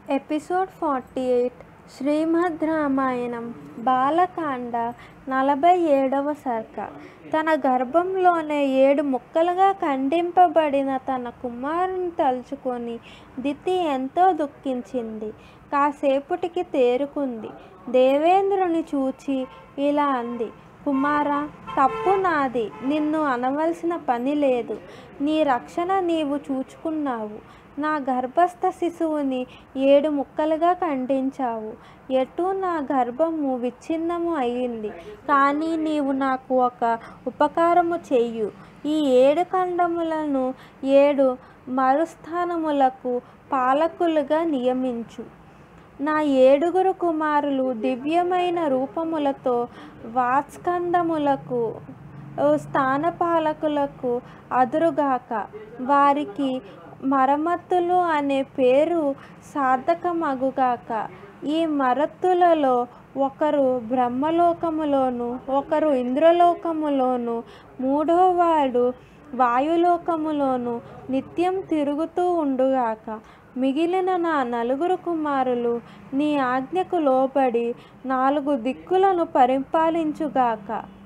episode forty eight Srimad Ramayanam Balakanda నలభై ఏడవ సర్క తన గర్భంలోనే ఏడు ముక్కలుగా ఖండింపబడిన తన కుమారుని తలుచుకొని దితి ఎంతో దుఃఖించింది కాసేపటికి తేరుకుంది దేవేంద్రుని చూచి ఇలా అంది కుమారా తప్పు నాది నిన్ను అనవలసిన పని లేదు నీ రక్షణ నీవు చూచుకున్నావు నా గర్భస్థ శిశువుని ఏడు ముక్కలుగా ఖండించావు ఎటు నా గర్భము విచ్ఛిన్నము అయింది కానీ నీవు నాకు ఒక ఉపకారము చెయ్యు ఈ ఏడు ఖండములను ఏడు మరుస్థానములకు పాలకులుగా నియమించు నా ఏడుగురు కుమారులు దివ్యమైన రూపములతో వాత్స్కందములకు స్థానపాలకులకు అదురుగాక వారికి మరమత్తులు అనే పేరు సార్థకమగుగాక ఈ మరత్తులలో ఒకరు బ్రహ్మలోకములోను ఒకరు ఇంద్రలోకములోను మూడోవాడు వాయులోకములోను నిత్యం తిరుగుతూ ఉండుగాక మిగిలిన నా నలుగురు కుమారులు నీ ఆజ్ఞకు లోబడి నాలుగు దిక్కులను పరిపాలించుగాక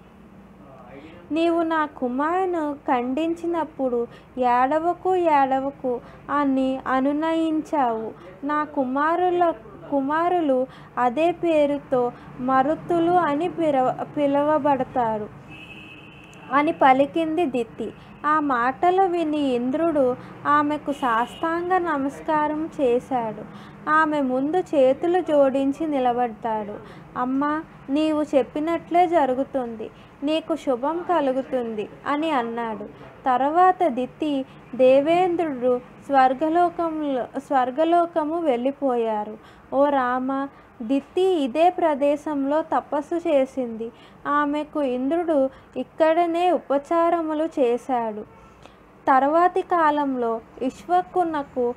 నీవు నా కుమారును ఖండించినప్పుడు ఏడవకు ఏడవకు అని అనునయించావు నా కుమారుల కుమారులు అదే పేరుతో మరుతులు అని పిలవ పిలువబడతారు అని పలికింది దిత్తి ఆ మాటలు విని ఇంద్రుడు ఆమెకు సాష్టాంగ నమస్కారం చేశాడు ఆమె ముందు చేతులు జోడించి నిలబడ్డాడు అమ్మా నీవు చెప్పినట్లే జరుగుతుంది నీకు శుభం కలుగుతుంది అని అన్నాడు తర్వాత దిత్తి దేవేంద్రుడు స్వర్గలోకంలో స్వర్గలోకము వెళ్ళిపోయారు ఓ రామ దిత్తి ఇదే ప్రదేశంలో తపస్సు చేసింది ఆమెకు ఇంద్రుడు ఇక్కడనే ఉపచారములు చేశాడు తర్వాతి కాలంలో ఇష్వకునకు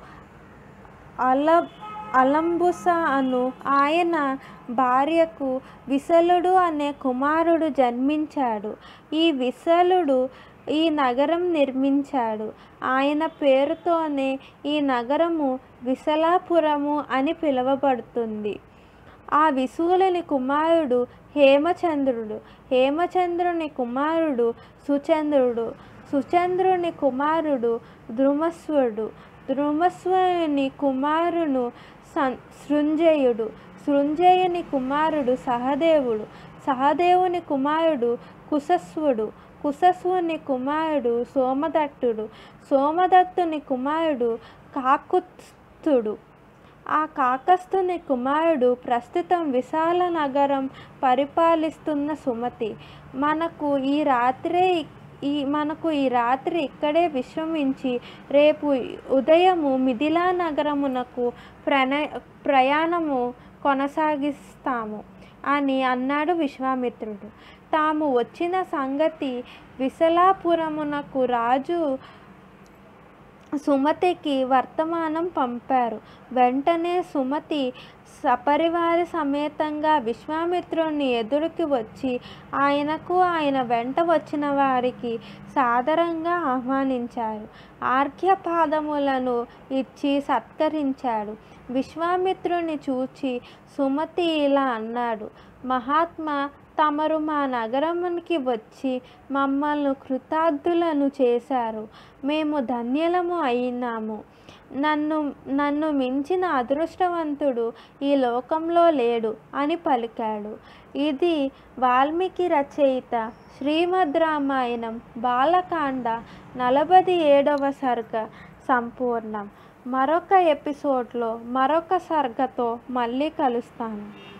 అల అలంబుస అను ఆయన భార్యకు విశలుడు అనే కుమారుడు జన్మించాడు ఈ విశలుడు ఈ నగరం నిర్మించాడు ఆయన పేరుతోనే ఈ నగరము విశలాపురము అని పిలువబడుతుంది ఆ విశూలుని కుమారుడు హేమచంద్రుడు హేమచంద్రుని కుమారుడు సుచంద్రుడు సుచంద్రుని కుమారుడు ద్రుమస్వుడు ద్రుమస్వుని కుమారును సృంజయుడు సృంజయుని కుమారుడు సహదేవుడు సహదేవుని కుమారుడు కుశస్వుడు కుశస్వుని కుమారుడు సోమదత్తుడు సోమదత్తుని కుమారుడు కాకుత్స్థుడు ఆ కాకస్తుని కుమారుడు ప్రస్తుతం విశాల నగరం పరిపాలిస్తున్న సుమతి మనకు ఈ రాత్రే ఈ మనకు ఈ రాత్రి ఇక్కడే విశ్రమించి రేపు ఉదయము మిథిలా నగరమునకు ప్రణ ప్రయాణము కొనసాగిస్తాము అని అన్నాడు విశ్వామిత్రుడు తాము వచ్చిన సంగతి విశలాపురమునకు రాజు సుమతికి వర్తమానం పంపారు వెంటనే సుమతి సపరివార సమేతంగా విశ్వామిత్రుని ఎదురుకి వచ్చి ఆయనకు ఆయన వెంట వచ్చిన వారికి సాదరంగా ఆహ్వానించారు ఆర్ఘ్యపాదములను ఇచ్చి సత్కరించాడు విశ్వామిత్రుని చూచి సుమతి ఇలా అన్నాడు మహాత్మా తమరు మా నగరమునికి వచ్చి మమ్మల్ని కృతార్థులను చేశారు మేము ధన్యులము అయినాము నన్ను నన్ను మించిన అదృష్టవంతుడు ఈ లోకంలో లేడు అని పలికాడు ఇది వాల్మీకి రచయిత శ్రీమద్ రామాయణం బాలకాండ నలభై ఏడవ సర్గ సంపూర్ణం మరొక ఎపిసోడ్లో మరొక సర్గతో మళ్ళీ కలుస్తాను